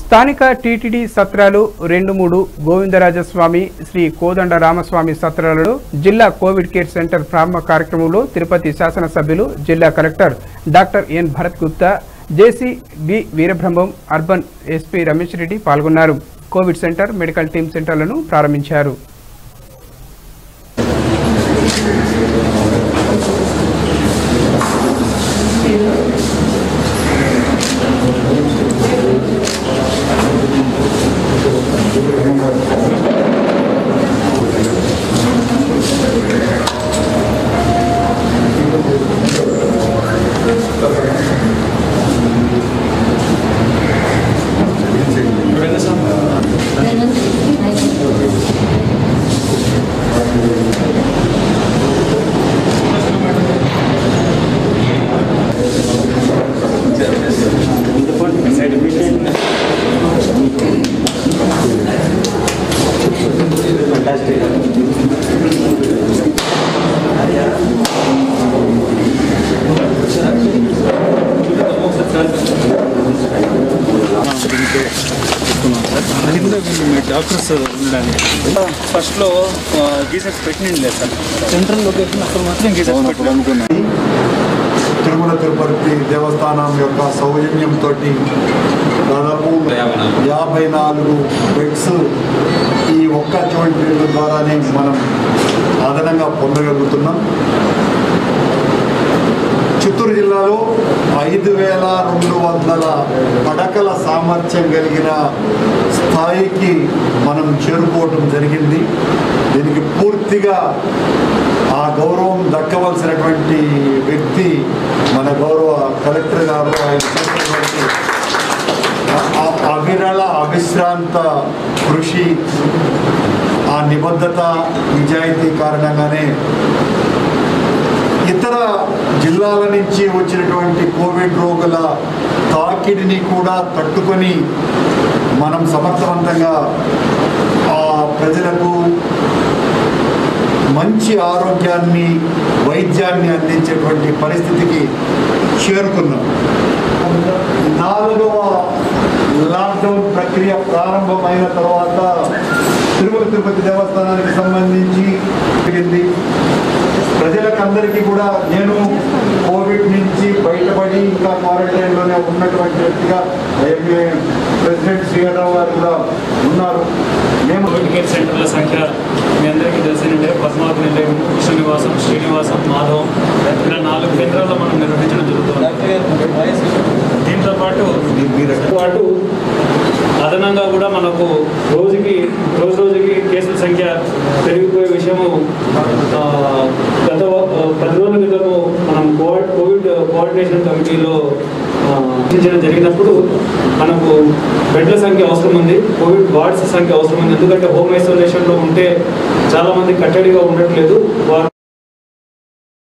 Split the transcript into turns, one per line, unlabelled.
స్థానిక టీటీడీ సత్రాలు రెండు మూడు గోవిందరాజస్వామి శ్రీ కోదండ రామస్వామి సత్రాలలో జిల్లా కోవిడ్ కేర్ సెంటర్ ప్రారంభ కార్యక్రమంలో తిరుపతి శాసనసభ్యులు జిల్లా collector doctor N Bharat Gupta JC B Veerabrahmam urban SP Ramesh Reddy పాల్గొన్నారు కోవిడ్ సెంటర్ మెడికల్ టీమ్ సెంటర్లను ప్రారంభించారు
అది కూడా వీళ్ళు డాక్టర్స్ ఉండడానికి ఫస్ట్లో గీజర్స్ పెట్టింది లేదు సార్ సెంట్రల్ లొకేషన్ అక్కడ మాత్రం గీజర్స్ పెట్టి అనుకున్నాను
తిరుమల తిరుపతి దేవస్థానం యొక్క సౌజన్యంతో దాదాపు యాభై నాలుగు బెడ్స్ ఈ ఒక్క చోటు ద్వారానే మనం అదనంగా పొందగలుగుతున్నాం చిత్తూరు జిల్లాలో ఐదు వేల రెండు వందల పడకల సామర్థ్యం కలిగిన స్థాయికి మనం చేరుకోవటం జరిగింది దీనికి పూర్తిగా ఆ గౌరవం దక్కవలసినటువంటి వ్యక్తి మన గౌరవ కలెక్టర్ గారు ఆయన చేసినటువంటి ఆ- ఆ అవిరళ అవిశ్రాంత కృషి ఆ నిబద్ధత నిజాయితీ కారణంగానే ఇతర జిల్లాల నుంచి వచ్చినటువంటి కోవిడ్ రోగుల తాకిడిని కూడా తట్టుకొని మనం సమర్థవంతంగా ఆ ప్రజలకు మంచి ఆరోగ్యాన్ని వైద్యాన్ని అందించేటువంటి పరిస్థితికి చేరుకున్నాం నాలుగవ లాక్డౌన్ ప్రక్రియ ప్రారంభమైన తర్వాత తిరుమల తిరుపతి దేవస్థానానికి సంబంధించి జరిగింది ప్రజలకు అందరికీ కూడా నేను కోవిడ్ నుంచి బయటపడి ఇంకా క్వారంటైన్లోనే ఉన్నటువంటి వ్యక్తిగా ఎంఏ ప్రెసిడెంట్ శ్రీధరరావు గారు కూడా ఉన్నారు మేము
కోవిడ్ కేర్ సెంటర్ల సంఖ్య మీ అందరికీ తెలిసినట్టే పద్మావతి నిలయం కృష్ణ నివాసం శ్రీనివాసం మాధవం ఇలా నాలుగు కేంద్రాల్లో మనం నిర్వహించడం జరుగుతుంది దీంతో పాటు పాటు అదనంగా కూడా మనకు రోజుకి రోజు రోజుకి కేసుల సంఖ్య పెరిగిపోయే విషయము ఆ, గత వ- పది రోజుల క్రితము మనం కోవిడ్ కోవిడ్ కోఆర్డినేషన్ కమిటీలో ఆ, చర్చించడం జరిగినప్పుడు మనకు బెడ్ల సంఖ్య అవసరం ఉంది కోవిడ్ వార్డ్స్ సంఖ్య అవసరం ఉంది ఎందుకంటే హోమ్ ఐసోలేషన్లో ఉంటే చాలామంది కట్టడిగా ఉండట్లేదు వారు